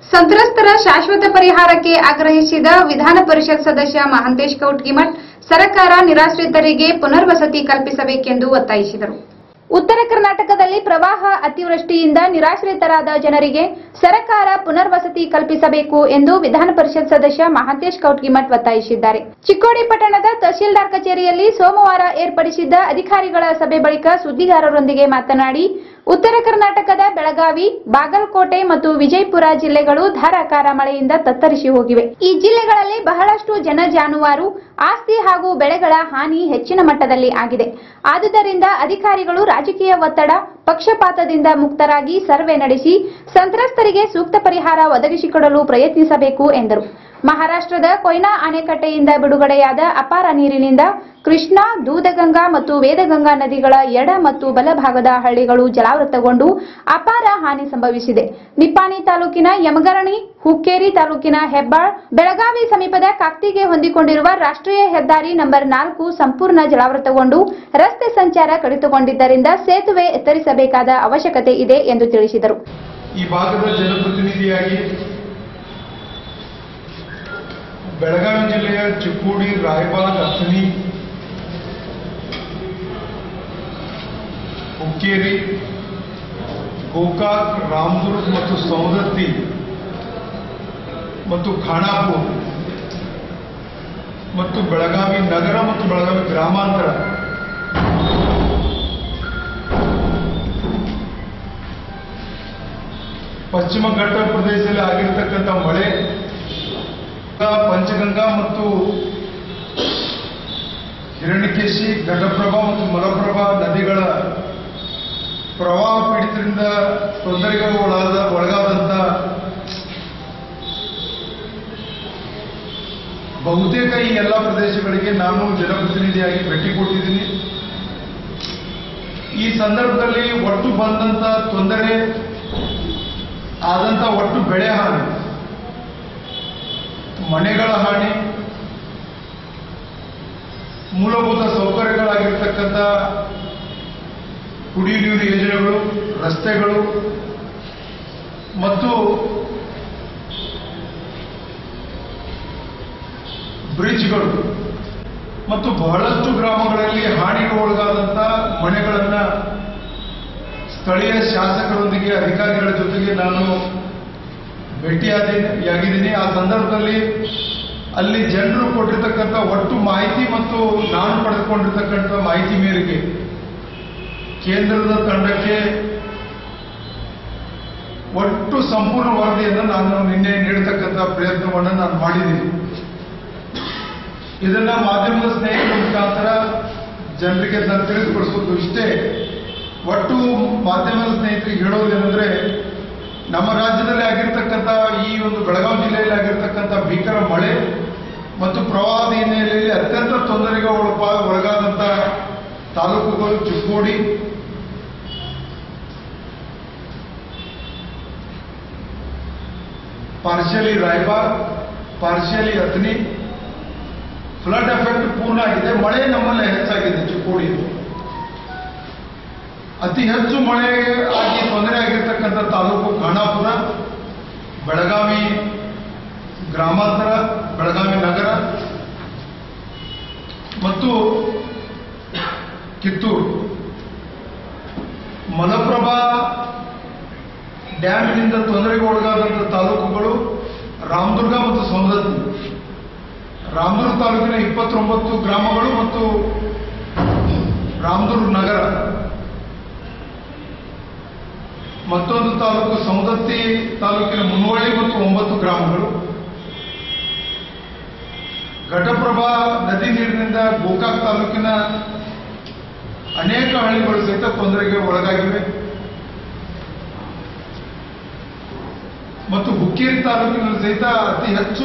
ಸಂತ್ರಸ್ತರ ಶಾಶ್ವತ ಪರಿಹಾರಕ್ಕೆ ಆಗ್ರಹಿಸಿದ ವಿಧಾನ ಪರಿಷತ್ ಸದಸ್ಯ ಮಹಾಂತೇಶ್ ಕೌಟ್ಗಿಮಠ್ ಸರ್ಕಾರ ನಿರಾಶ್ರಿತರಿಗೆ ಪುನರ್ವಸತಿ ಕಲ್ಪಿಸಬೇಕೆಂದು ಒತ್ತಾಯಿಸಿದರು ಉತ್ತರ ಕರ್ನಾಟಕದಲ್ಲಿ ಪ್ರವಾಹ ಅತಿವೃಷ್ಟಿಯಿಂದ ನಿರಾಶ್ರಿತರಾದ ಜನರಿಗೆ ಸರ್ಕಾರ ಪುನರ್ವಸತಿ ಕಲ್ಪಿಸಬೇಕು ಎಂದು ವಿಧಾನ ಪರಿಷತ್ ಸದಸ್ಯ ಮಹಾಂತೇಶ್ ಕೌಟ್ಗಿಮಠ್ ಒತ್ತಾಯಿಸಿದ್ದಾರೆ ಚಿಕ್ಕೋಡಿ ಪಟ್ಟಣದ ತಹಶೀಲ್ದಾರ್ ಕಚೇರಿಯಲ್ಲಿ ಸೋಮವಾರ ಏರ್ಪಡಿಸಿದ್ದ ಅಧಿಕಾರಿಗಳ ಸಭೆ ಬಳಿಕ ಸುದ್ದಿಗಾರರೊಂದಿಗೆ ಮಾತನಾಡಿ ಉತ್ತರ ಕರ್ನಾಟಕದ ಬೆಳಗಾವಿ ಬಾಗಲಕೋಟೆ ಮತ್ತು ವಿಜಯಪುರ ಜಿಲ್ಲೆಗಳು ಧಾರಾಕಾರ ಮಳೆಯಿಂದ ತತ್ತರಿಸಿ ಹೋಗಿವೆ ಈ ಜಿಲ್ಲೆಗಳಲ್ಲಿ ಬಹಳಷ್ಟು ಜನ ಜಾನುವಾರು ಆಸ್ತಿ ಹಾಗೂ ಬೆಳೆಗಳ ಹಾನಿ ಹೆಚ್ಚಿನ ಮಟ್ಟದಲ್ಲಿ ಆಗಿದೆ ಆದುದರಿಂದ ಅಧಿಕಾರಿಗಳು ರಾಜಕೀಯ ಒತ್ತಡ ಪಕ್ಷಪಾತದಿಂದ ಮುಕ್ತರಾಗಿ ಸರ್ವೆ ನಡೆಸಿ ಸಂತ್ರಸ್ತರಿಗೆ ಸೂಕ್ತ ಪರಿಹಾರ ಒದಗಿಸಿಕೊಡಲು ಪ್ರಯತ್ನಿಸಬೇಕು ಎಂದರು ಮಹಾರಾಷ್ಟ್ರದ ಕೊಯ್ನಾ ಅಣೆಕಟ್ಟೆಯಿಂದ ಬಿಡುಗಡೆಯಾದ ಅಪಾರ ನೀರಿನಿಂದ ಕೃಷ್ಣಾ ದೂದಗಂಗಾ ಮತ್ತು ವೇದಗಂಗಾ ನದಿಗಳ ಎಡ ಮತ್ತು ಬಲಭಾಗದ ಹಳ್ಳಿಗಳು ಜಲಾವೃತಗೊಂಡು ಅಪಾರ ಹಾನಿ ಸಂಭವಿಸಿದೆ ನಿಪ್ಪಾಣಿ ತಾಲೂಕಿನ ಯಮಗರಣಿ ಹುಕ್ಕೇರಿ ತಾಲೂಕಿನ ಹೆಬ್ಬಾಳ್ ಬೆಳಗಾವಿ ಸಮೀಪದ ಕಾಕ್ತಿಗೆ ಹೊಂದಿಕೊಂಡಿರುವ ರಾಷ್ಟ್ರೀಯ ಹೆದ್ದಾರಿ ನಂಬರ್ ನಾಲ್ಕು ಸಂಪೂರ್ಣ ಜಲಾವೃತಗೊಂಡು ರಸ್ತೆ ಸಂಚಾರ ಕಡಿತಗೊಂಡಿದ್ದರಿಂದ ಸೇತುವೆ ಎತ್ತರಿಸಬೇಕಾದ ಅವಶ್ಯಕತೆ ಇದೆ ಎಂದು ತಿಳಿಸಿದರು ಈ ಭಾಗದ ಜನಪ್ರತಿನಿಧಿಯಾಗಿ ಬೆಳಗಾವಿ ಜಿಲ್ಲೆಯ ಚಿಕ್ಕೋಡಿ ರಾಯಬಾಗ್ ಅಥಣಿ ಹುಕ್ಕೇರಿ ಗೋಕಾಕ್ ರಾಮದುರ್ಗ್ ಮತ್ತು ಸೌದತ್ತಿ ಮತ್ತು ಖಾನಾಪುರ್ ಮತ್ತು ಬೆಳಗಾವಿ ನಗರ ಮತ್ತು ಬೆಳಗಾವಿ ಗ್ರಾಮಾಂತರ ಪಶ್ಚಿಮ ಘಟ್ಟ ಪ್ರದೇಶದಲ್ಲಿ ಆಗಿರ್ತಕ್ಕಂಥ ಮಳೆ ಪಂಚಗಂಗಾ ಮತ್ತು ಹಿರಣ್ಯಕೇಶಿ ಘಟಪ್ರಭಾ ಮತ್ತು ಮಲಪ್ರಭಾ ನದಿಗಳ ಪ್ರವಾಹ ಪೀಡಿತರಿಂದ ತೊಂದರೆಗೆ ಒಳಗಾದ ಒಳಗಾದಂಥ ಬಹುತೇಕ ಈ ಎಲ್ಲ ಪ್ರದೇಶಗಳಿಗೆ ನಾನು ಜನಪ್ರತಿನಿಧಿಯಾಗಿ ಭೇಟಿ ಕೊಟ್ಟಿದ್ದೀನಿ ಈ ಸಂದರ್ಭದಲ್ಲಿ ಒಟ್ಟು ಬಂದಂತ ತೊಂದರೆ ಆದಂತ ಒಟ್ಟು ಬೆಳೆ ಹಾನಿ ಮನೆಗಳ ಹಾನಿ ಮೂಲಭೂತ ಸೌಕರ್ಯಗಳಾಗಿರ್ತಕ್ಕಂಥ ಕುಡಿಯುವ ನೀರು ಯೋಜನೆಗಳು ರಸ್ತೆಗಳು ಮತ್ತು ಬ್ರಿಡ್ಜ್ಗಳು ಮತ್ತು ಬಹಳಷ್ಟು ಗ್ರಾಮಗಳಲ್ಲಿ ಹಾನಿಗೆ ಒಳಗಾದಂಥ ಮನೆಗಳನ್ನ ಸ್ಥಳೀಯ ಶಾಸಕರೊಂದಿಗೆ ಅಧಿಕಾರಿಗಳ ಜೊತೆಗೆ ನಾನು ಭೇಟಿಯಾಗಿದ್ದೀನಿ ಆ ಸಂದರ್ಭದಲ್ಲಿ ಅಲ್ಲಿ ಜನರು ಕೊಟ್ಟಿರ್ತಕ್ಕಂಥ ಒಟ್ಟು ಮಾಹಿತಿ ಮತ್ತು ನಾನು ಪಡೆದುಕೊಂಡಿರ್ತಕ್ಕಂಥ ಮಾಹಿತಿ ಮೇರೆಗೆ ಕೇಂದ್ರದ ತಂಡಕ್ಕೆ ಒಟ್ಟು ಸಂಪೂರ್ಣ ವರದಿಯನ್ನು ನಾನು ನಿನ್ನೆ ನೀಡತಕ್ಕಂಥ ಪ್ರಯತ್ನವನ್ನು ನಾನು ಮಾಡಿದ್ದೀನಿ ಇದನ್ನ ಮಾಧ್ಯಮದ ಸ್ನೇಹಿತರ ಮುಖಾಂತರ ಜನರಿಗೆ ನಾನು ತಿಳಿದುಪಡಿಸೋದು ಇಷ್ಟೇ ಒಟ್ಟು ಮಾಧ್ಯಮದ ಸ್ನೇಹಿತರಿಗೆ ಹೇಳೋದೇನೆಂದ್ರೆ ನಮ್ಮ ರಾಜ್ಯದಲ್ಲಿ ಆಗಿರ್ತಕ್ಕಂಥ ಈ ಒಂದು ಬೆಳಗಾವಿ ಜಿಲ್ಲೆಯಲ್ಲಿ ಆಗಿರ್ತಕ್ಕಂಥ ಭೀಕರ ಮಳೆ ಮತ್ತು ಪ್ರವಾಹದ ಹಿನ್ನೆಲೆಯಲ್ಲಿ ಅತ್ಯಂತ ತೊಂದರೆಗೆ ಒಳಪ ಒಳಗಾದಂಥ ತಾಲೂಕುಗಳು Chikkodi partially Raybag partially Athani flood effect ಪೂರ್ಣ ಆಗಿದೆ ಮಳೆ ನಮ್ಮಲ್ಲಿ ಹೆಚ್ಚಾಗಿದೆ ಚಿಕ್ಕೋಡಿ ಅತಿ ಹೆಚ್ಚು ಮಳೆ ಆಗಿ ತೊಂದರೆ ಆಗಿರ್ತಕ್ಕಂಥ ತಾಲೂಕು ಖಾನಾಪುರ ಬೆಳಗಾವಿ ಗ್ರಾಮಾಂತರ ಬೆಳಗಾವಿ ನಗರ ಮತ್ತು ಕಿತ್ತೂರು ಮಲಪ್ರಭಾ ಡ್ಯಾಮಿನಿಂದ ತೊಂದರೆಗೆ ಒಳಗಾದಂಥ ತಾಲೂಕುಗಳು ರಾಮದುರ್ಗ ಮತ್ತು ಸೌಂದರ್ಯ ರಾಮದುರ್ಗ ತಾಲೂಕಿನ ಇಪ್ಪತ್ತೊಂಬತ್ತು ಗ್ರಾಮಗಳು ಮತ್ತು ರಾಮದುರ್ಗ ನಗರ ಮತ್ತೊಂದು ತಾಲೂಕು ಸೌದತ್ತಿ ತಾಲೂಕಿನ ಮುನ್ನೋಳಿ ಮತ್ತು ಒಂಬತ್ತು ಗ್ರಾಮಗಳು ಘಟಪ್ರಭಾ ನದಿ ನೀರಿನಿಂದ ಗೋಕಾಕ್ ತಾಲೂಕಿನ ಅನೇಕ ಹಳ್ಳಿಗಳು ಸಹಿತ ತೊಂದರೆಗೆ ಒಳಗಾಗಿವೆ ಮತ್ತು ಹುಕ್ಕೇರಿ ತಾಲೂಕಿನಲ್ಲಿ ಸಹಿತ ಅತಿ ಹೆಚ್ಚು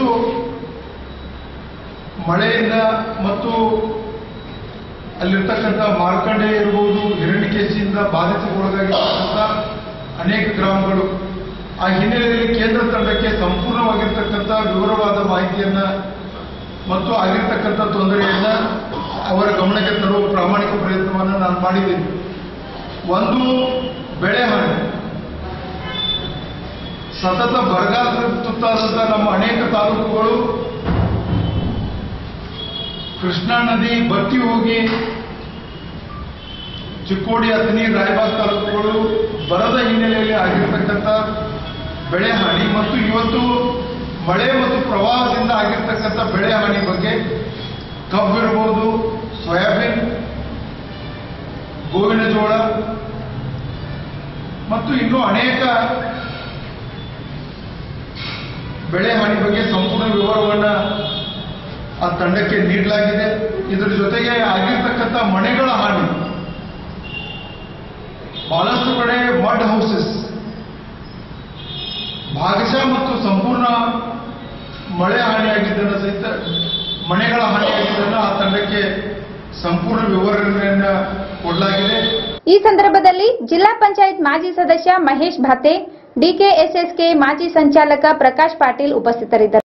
ಮಳೆಯಿಂದ ಮತ್ತು ಅಲ್ಲಿರ್ತಕ್ಕಂಥ ಮಾರ್ಕಂಡೆ ಇರಬಹುದು ಹಿರಣ್ಯಕೇಶಿಯಿಂದ ಬಾಧಿತಗೊಳಗಾಗಿರ್ತಕ್ಕಂಥ ಅನೇಕ ಗ್ರಾಮಗಳು ಆ ಹಿನ್ನೆಲೆಯಲ್ಲಿ ಕೇಂದ್ರ ತಂಡಕ್ಕೆ ಸಂಪೂರ್ಣವಾಗಿರ್ತಕ್ಕಂಥ ವಿವರವಾದ ಮಾಹಿತಿಯನ್ನ ಮತ್ತು ಆಗಿರ್ತಕ್ಕಂಥ ತೊಂದರೆಯನ್ನ ಅವರ ಗಮನಕ್ಕೆ ತರುವ ಪ್ರಾಮಾಣಿಕ ಪ್ರಯತ್ನವನ್ನು ನಾನು ಮಾಡಿದ್ದೀನಿ ಒಂದು ಬೆಳೆ ಹಾನಿ ಸತತ ಬರಗಾಲ ತುತ್ತಾದಂಥ ನಮ್ಮ ಅನೇಕ ತಾಲೂಕುಗಳು ಕೃಷ್ಣಾ ನದಿ ಬತ್ತಿ ಹೋಗಿ ಚಿಕ್ಕೋಡಿ ಅಥಣಿ ರಾಯಬಾಗ್ ತಾಲೂಕುಗಳು ಬರದ ಹಿನ್ನೆಲೆಯಲ್ಲಿ ಆಗಿರ್ತಕ್ಕಂಥ ಬೆಳೆ ಹಾನಿ ಮತ್ತು ಇವತ್ತು ಮಳೆ ಮತ್ತು ಪ್ರವಾಹದಿಂದ ಆಗಿರ್ತಕ್ಕಂಥ ಬೆಳೆ ಹಾನಿ ಬಗ್ಗೆ ಕಬ್ಬು ಇರ್ಬೋದು ಸೋಯಾಬೀನ್ ಗೋವಿನ ಜೋಳ ಮತ್ತು ಇನ್ನೂ ಅನೇಕ ಬೆಳೆ ಹಾನಿ ಬಗ್ಗೆ ಸಂಪೂರ್ಣ ವಿವರವನ್ನು ಆ ತಂಡಕ್ಕೆ ನೀಡಲಾಗಿದೆ ಇದರ ಜೊತೆಗೆ ಆಗಿರ್ತಕ್ಕಂಥ ಮನೆಗಳ ಹಾನಿ ಬಹಳಷ್ಟು ಕಡೆ ಮಡ್ ಹೌಸಸ್ ಭಾಗಶಃ ಮತ್ತು ಸಂಪೂರ್ಣ ಮಳೆ ಹಾನಿಯಾಗಿದ್ದನ್ನು ಸಹಿತ ಮನೆಗಳ ಹಾನಿಯಾಗಿದ್ದನ್ನು ಆ ತಂಡಕ್ಕೆ ಸಂಪೂರ್ಣ ವಿವರಣೆಯನ್ನು ಕೊಡಲಾಗಿದೆ ಈ ಸಂದರ್ಭದಲ್ಲಿ ಜಿಲ್ಲಾ ಪಂಚಾಯತ್ ಮಾಜಿ ಸದಸ್ಯ ಮಹೇಶ್ ಭಾತೆ ಡಿಕೆಎಸ್ಎಸ್ಕೆ ಮಾಜಿ ಸಂಚಾಲಕ ಪ್ರಕಾಶ್ ಪಾಟೀಲ್ ಉಪಸ್ಥಿತರಿದ್ದರು